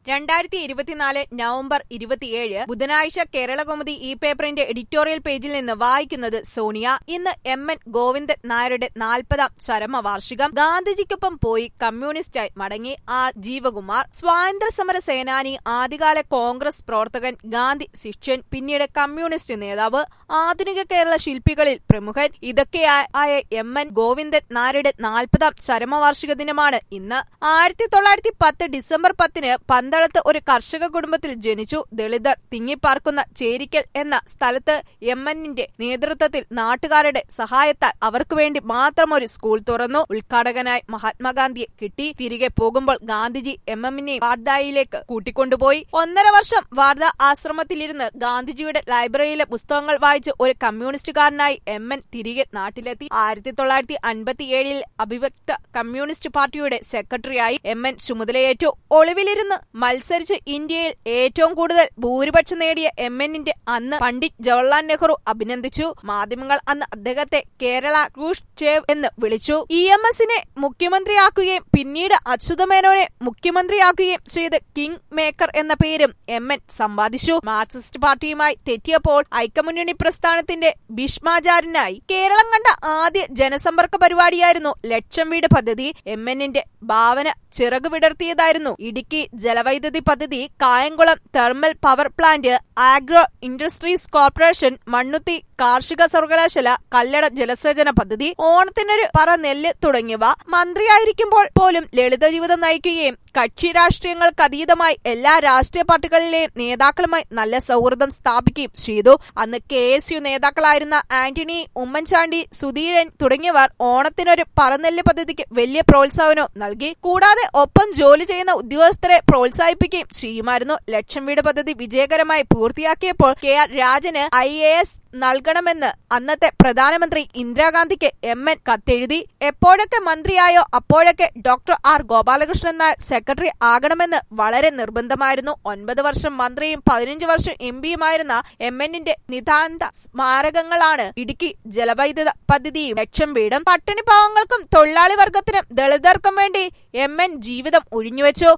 രണ്ടായിരത്തി ഇരുപത്തിനാല് നവംബർ ഇരുപത്തിയേഴ് ബുധനാഴ്ച കേരളകൗമുദി ഈ പേപ്പറിന്റെ എഡിറ്റോറിയൽ പേജിൽ നിന്ന് വായിക്കുന്നത് സോണിയ ഇന്ന് എം എൻ ഗോവിന്ദൻ നായരുടെ നാൽപ്പതാം ചരമവാർഷികം ഗാന്ധിജിക്കൊപ്പം പോയി കമ്മ്യൂണിസ്റ്റായി മടങ്ങി ആർ ജീവകുമാർ സ്വാതന്ത്ര്യ സമര സേനാനി ആദ്യകാല കോൺഗ്രസ് പ്രവർത്തകൻ ഗാന്ധി ശിഷ്യൻ പിന്നീട് കമ്മ്യൂണിസ്റ്റ് നേതാവ് ആധുനിക കേരള ശില്പികളിൽ പ്രമുഖൻ ഇതൊക്കെയായ എം എൻ ഗോവിന്ദൻ നായരുടെ നാൽപ്പതാം ചരമവാർഷിക ദിനമാണ് ഇന്ന് ആയിരത്തി തൊള്ളായിരത്തി പത്ത് ഡിസംബർ പത്തിന് പന്തളത്ത് ഒരു കർഷക കുടുംബത്തിൽ ജനിച്ചു ദളിതർ തിങ്ങിപ്പാർക്കുന്ന ചേരിക്കൽ എന്ന സ്ഥലത്ത് എം എന്നിന്റെ നേതൃത്വത്തിൽ നാട്ടുകാരുടെ സഹായത്താൽ അവർക്ക് വേണ്ടി മാത്രം ഒരു സ്കൂൾ തുറന്നു ഉദ്ഘാടകനായി മഹാത്മാഗാന്ധിയെ കിട്ടി തിരികെ പോകുമ്പോൾ ഗാന്ധിജി എം എമ്മിനെ വാർഡായിലേക്ക് കൂട്ടിക്കൊണ്ടുപോയി ഒന്നര വർഷം വാർഡ ആശ്രമത്തിലിരുന്ന് ഗാന്ധിജിയുടെ ലൈബ്രറിയിലെ പുസ്തകങ്ങൾ വായിച്ച് ഒരു കമ്മ്യൂണിസ്റ്റുകാരനായി എം എൻ തിരികെ നാട്ടിലെത്തി ആയിരത്തി തൊള്ളായിരത്തി അൻപത്തിയേഴിൽ അഭിവ്യക്ത കമ്മ്യൂണിസ്റ്റ് പാർട്ടിയുടെ സെക്രട്ടറിയായി എം എൻ ചുമതലയേറ്റു ഒളിവിലിരുന്ന് മത്സരിച്ച് ഇന്ത്യയിൽ ഏറ്റവും കൂടുതൽ ഭൂരിപക്ഷം നേടിയ എം എന്നിന്റെ അന്ന് പണ്ഡിറ്റ് ജവഹർലാൽ നെഹ്റു അഭിനന്ദിച്ചു മാധ്യമങ്ങൾ അന്ന് അദ്ദേഹത്തെ കേരള ക്രൂഷ്ചേവ് എന്ന് വിളിച്ചു ഇ എം എസിനെ മുഖ്യമന്ത്രിയാക്കുകയും പിന്നീട് അച്യുതമേനോനെ മുഖ്യമന്ത്രിയാക്കുകയും ചെയ്ത് കിങ് മേക്കർ എന്ന പേരും എം എൻ സമ്പാദിച്ചു മാർക്സിസ്റ്റ് പാർട്ടിയുമായി തെറ്റിയപ്പോൾ ഐക്യമുന്നണി പ്രസ്ഥാനത്തിന്റെ ഭീഷ്മാചാരനായി കേരളം കണ്ട ആദ്യ ജനസമ്പർക്ക പരിപാടിയായിരുന്നു ലക്ഷം വീട് പദ്ധതി എം എന്നിന്റെ ഭാവന ചിറകു വിടർത്തിയതായിരുന്നു ഇടുക്കി ജലവൈദ്യുതി പദ്ധതി Kayamkulam thermal power plant agro industries corporation Mannuthy കാർഷിക സർവകലാശാല കല്ലട ജലസേചന പദ്ധതി ഓണത്തിനൊരു പറ നെല്ല് തുടങ്ങിയവ മന്ത്രിയായിരിക്കുമ്പോൾ പോലും ലളിത ജീവിതം നയിക്കുകയും കക്ഷി രാഷ്ട്രീയങ്ങൾക്ക് അതീതമായി എല്ലാ രാഷ്ട്രീയ പാർട്ടികളിലെയും നേതാക്കളുമായി നല്ല സൗഹൃദം സ്ഥാപിക്കുകയും ചെയ്തു അന്ന് കെ എസ് യു നേതാക്കളായിരുന്ന ആന്റണി ഉമ്മൻചാണ്ടി സുധീരൻ തുടങ്ങിയവർ ഓണത്തിനൊരു പറനെല്ല് പദ്ധതിക്ക് വലിയ പ്രോത്സാഹനവും നൽകി കൂടാതെ ഒപ്പം ജോലി ചെയ്യുന്ന ഉദ്യോഗസ്ഥരെ പ്രോത്സാഹിപ്പിക്കുകയും ചെയ്യുമായിരുന്നു ലക്ഷം വീട് പദ്ധതി വിജയകരമായി പൂർത്തിയാക്കിയപ്പോൾ കെ ആർ രാജന് ഐ എ എസ് നൽകണമെന്ന് അന്നത്തെ പ്രധാനമന്ത്രി ഇന്ദിരാഗാന്ധിക്ക് എം എൻ കത്തെഴുതി എപ്പോഴൊക്കെ മന്ത്രിയായോ അപ്പോഴൊക്കെ doctor R Gopalakrishnan Nair secretary ആകണമെന്ന് വളരെ നിർബന്ധമായിരുന്നു ഒൻപത് വർഷം മന്ത്രിയും പതിനഞ്ച് വർഷം എം പിയുമായിരുന്ന എം എന്നിന്റെ നിതാന്ത സ്മാരകങ്ങളാണ് ഇടുക്കി ജലവൈദ്യുത പദ്ധതിയും ലക്ഷം വീടും പട്ടിണി പാവങ്ങൾക്കും തൊഴിലാളി വർഗത്തിനും ദളിതർക്കും വേണ്ടി എം എൻ ജീവിതം ഒഴിഞ്ഞുവെച്ചു